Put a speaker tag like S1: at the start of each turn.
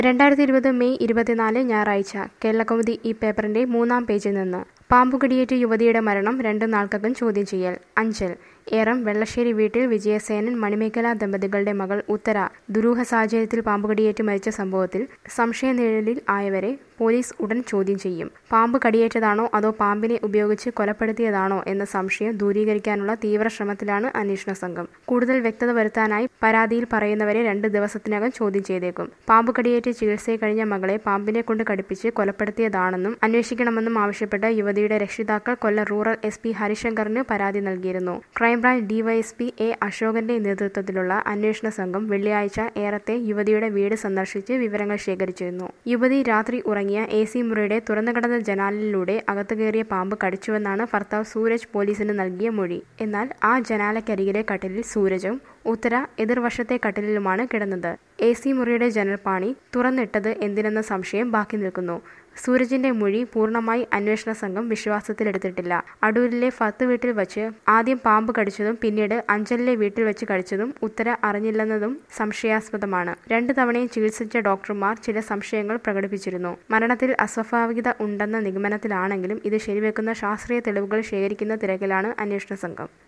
S1: രണ്ടായിരത്തി ഇരുപത് മെയ് ഇരുപത്തിനാല് ഞായറാഴ്ച കേരളകൗമുദി ഈ പേപ്പറിന്റെ മൂന്നാം പേജിൽ നിന്ന് പാമ്പുകടിയേറ്റ് യുവതിയുടെ മരണം രണ്ടു നാൾക്കകം ചോദ്യം ചെയ്യൽ അഞ്ചൽ ഏറം വെള്ളശ്ശേരി വീട്ടിൽ വിജയസേനൻ മണിമേഖല ദമ്പതികളുടെ മകൾ ഉത്തര ദുരൂഹ സാഹചര്യത്തിൽ പാമ്പുകടിയേറ്റ് മരിച്ച സംഭവത്തിൽ സംശയനിഴലിൽ ആയവരെ പോലീസ് ഉടൻ ചോദ്യം ചെയ്യും പാമ്പ് കടിയേറ്റതാണോ അതോ പാമ്പിനെ ഉപയോഗിച്ച് കൊലപ്പെടുത്തിയതാണോ എന്ന സംശയം ദൂരീകരിക്കാനുള്ള തീവ്ര ശ്രമത്തിലാണ് അന്വേഷണ സംഘം കൂടുതൽ വ്യക്തത വരുത്താനായി പരാതിയിൽ പറയുന്നവരെ രണ്ട് ദിവസത്തിനകം ചോദ്യം ചെയ്തേക്കും പാമ്പ് കടിയേറ്റ് ചികിത്സയിൽ കഴിഞ്ഞ മകളെ പാമ്പിനെ കൊണ്ട് കടിപ്പിച്ച് കൊലപ്പെടുത്തിയതാണെന്നും അന്വേഷിക്കണമെന്നും ആവശ്യപ്പെട്ട് യുവതിയുടെ രക്ഷിതാക്കൾ കൊല്ലം റൂറൽ എസ് പി ഹരിശങ്കറിന് പരാതി നൽകിയിരുന്നു ക്രൈംബ്രാഞ്ച് ഡിവൈഎസ്പി എ അശോകന്റെ നേതൃത്വത്തിലുള്ള അന്വേഷണ സംഘം വെള്ളിയാഴ്ച ഏറത്തെ യുവതിയുടെ വീട് സന്ദർശിച്ച് വിവരങ്ങൾ ശേഖരിച്ചിരുന്നു യുവതി രാത്രി ഉറങ്ങിയ എ സി മുറിയുടെ തുറന്നുകിടന്ന ജനാലിലൂടെ അകത്തു കയറിയ പാമ്പ് കടിച്ചുവെന്നാണ് ഭർത്താവ് സൂരജ് പോലീസിന് നൽകിയ മൊഴി എന്നാൽ ആ ജനാലക്കരികിലെ കട്ടിലിൽ സൂരജും ഉത്തര എതിർവശത്തെ കട്ടിലിലുമാണ് കിടന്നത് എ സി മുറിയുടെ ജനൽപ്പാണി തുറന്നിട്ടത് എന്തിനെന്ന സംശയം ബാക്കി നിൽക്കുന്നു സൂരജിന്റെ മൊഴി പൂർണ്ണമായി അന്വേഷണ സംഘം വിശ്വാസത്തിലെടുത്തിട്ടില്ല അടൂരിലെ ഫത്ത് വീട്ടിൽ വച്ച് ആദ്യം പാമ്പ് കടിച്ചതും പിന്നീട് അഞ്ചലിലെ വീട്ടിൽ വെച്ച് കടിച്ചതും ഉത്തര അറിഞ്ഞില്ലെന്നതും സംശയാസ്പദമാണ് രണ്ടു തവണയും ചികിത്സിച്ച ഡോക്ടർമാർ ചില സംശയങ്ങൾ പ്രകടിപ്പിച്ചിരുന്നു മരണത്തിൽ അസ്വാഭാവികത ഉണ്ടെന്ന നിഗമനത്തിലാണെങ്കിലും ഇത് ശരിവെക്കുന്ന ശാസ്ത്രീയ തെളിവുകൾ ശേഖരിക്കുന്ന തിരക്കിലാണ് അന്വേഷണ സംഘം